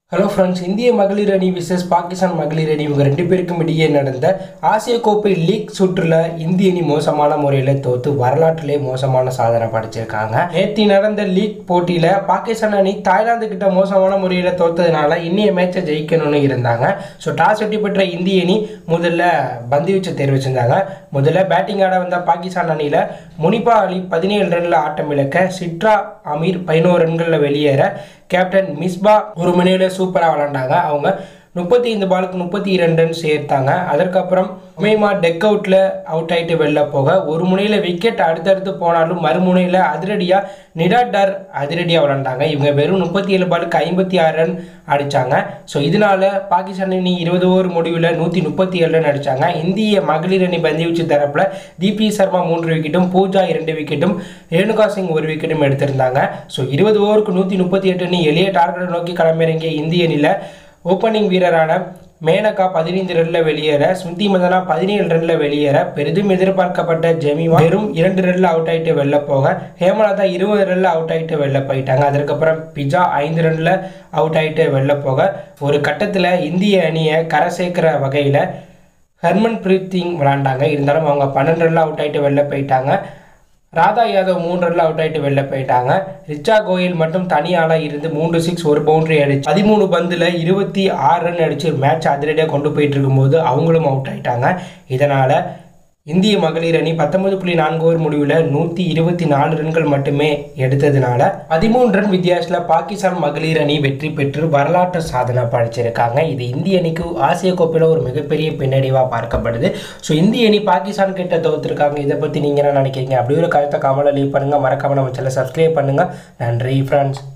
hello friends இந்திய மகளிர் அணி விசஸ் பாகிஸ்தான் மகளிர் அணி இவங்க ரெண்டு பேருக்கும் இடையே நடந்த ஆசிய கோப்பை லீக் சுற்றுல இந்திய அணி மோசமான முறையில் தோத்து வரலாற்றிலே மோசமான சாதனை படைச்சிருக்காங்க நேற்று நடந்த லீக் போட்டியில் பாகிஸ்தான் அணி தாய்லாந்து கிட்ட மோசமான முறையில் தோத்ததுனால இன்னைய மேட்சை ஜெயிக்கணும்னு இருந்தாங்க ஸோ டாஸ் வெற்றி பெற்ற இந்திய அணி முதல்ல பந்து வீச்சை தேர்வு செஞ்சாங்க முதல்ல பேட்டிங் ஆட வந்த பாகிஸ்தான் அணியில் முனிபா அலி பதினேழு ரன்ல ஆட்டம் இழக்க சிட்ரா அமீர் பதினோரு ரன்களில் வெளியேற கேப்டன் மிஸ்பா ஒரு மணியில் சூப்பராக விளாண்டாங்க அவங்க முப்பத்தி ஐந்து பாலுக்கு முப்பத்தி இரண்டு ரன் சேர்த்தாங்க அதற்கப்புறம் உமேமா டெக் அவுட்டில் அவுட் ஆகிட்டு வெளில போக ஒரு முனையில் விக்கெட் அடுத்தடுத்து போனாலும் மறுமுனையில் அதிரடியாக நிடாடார் அதிரடியாக விளாண்டாங்க இவங்க வெறும் முப்பத்தி ஏழு பாலுக்கு ஐம்பத்தி ஆறு ரன் அடித்தாங்க ஸோ இதனால பாகிஸ்தான் அணி இருபது ஓவர் முடிவில் நூற்றி முப்பத்தி ஏழு ரன் அடித்தாங்க இந்திய மகளிர் அணி பந்துவீச்சு தரப்பில் தீபி சர்மா மூன்று விக்கெட்டும் பூஜா இரண்டு விக்கெட்டும் ரேணுகா சிங் ஒரு விக்கெட்டும் எடுத்திருந்தாங்க ஸோ இருபது ஓவருக்கு நூற்றி முப்பத்தி எட்டு அணி எளிய டார்கெட்டை நோக்கி களமிறங்கிய இந்திய அணியில் ஓப்பனிங் வீரரான மேனகா பதினைந்து ரன்ல வெளியேற ஸ்மிருதி மந்தனா பதினேழு ரன்ல வெளியேற பெரிதும் எதிர்பார்க்கப்பட்ட ஜெமிமா வெறும் இரண்டு ரன்ல அவுட் ஆயிட்டு வெளில போக ஹேமலதா இருபது ரன்ல அவுட் ஆயிட்டு வெளில போயிட்டாங்க அதற்கப்புறம் பிஜா ஐந்து ரன்ல அவுட் ஆயிட்டு வெளில போக ஒரு கட்டத்தில் இந்திய அணியை கரை சேர்க்கிற வகையில் ஹர்மன் பிரீத் சிங் விளாண்டாங்க இருந்தாலும் அவங்க பன்னெண்டு ரன்ல அவுட் ஆயிட்டு வெளில போயிட்டாங்க ராதா யாதவ் மூன்று ரன்ல அவுட் ஆயிட்டு வெளில போயிட்டாங்க ரிச்சா கோயல் மட்டும் தனியாளாக இருந்து மூன்று சிக்ஸ் ஒரு பவுண்டரி அடிச்சு பதிமூணு பந்தில் இருபத்தி ஆறு ரன் அடிச்சு மேட்ச் அதிரடியாக கொண்டு போயிட்டு இருக்கும்போது அவங்களும் அவுட் ஆயிட்டாங்க இதனால் இந்திய மகளிர் அணி பத்தொன்பது புள்ளி நான்கு ஓவர் முடிவில் நூற்றி இருபத்தி நாலு ரன்கள் மட்டுமே எடுத்ததுனால பதிமூன்று ரன் வித்தியாசத்தில் பாகிஸ்தான் மகளிர் அணி வெற்றி பெற்று வரலாற்று சாதனை படைச்சிருக்காங்க இது இந்திய அணிக்கு ஆசிய கோப்பையில் ஒரு மிகப்பெரிய பின்னடைவாக பார்க்கப்படுது ஸோ இந்திய அணி பாகிஸ்தான் கிட்ட தோத்துருக்காங்க இதை பற்றி நீங்கள் என்ன நினைக்கிறீங்க அப்படி ஒரு கருத்தை கமலை லீவ் பண்ணுங்கள் மறக்காம நம்ம சேனலை சப்ஸ்கிரைப் பண்ணுங்கள் நன்றி ஃப்ரெண்ட்ஸ்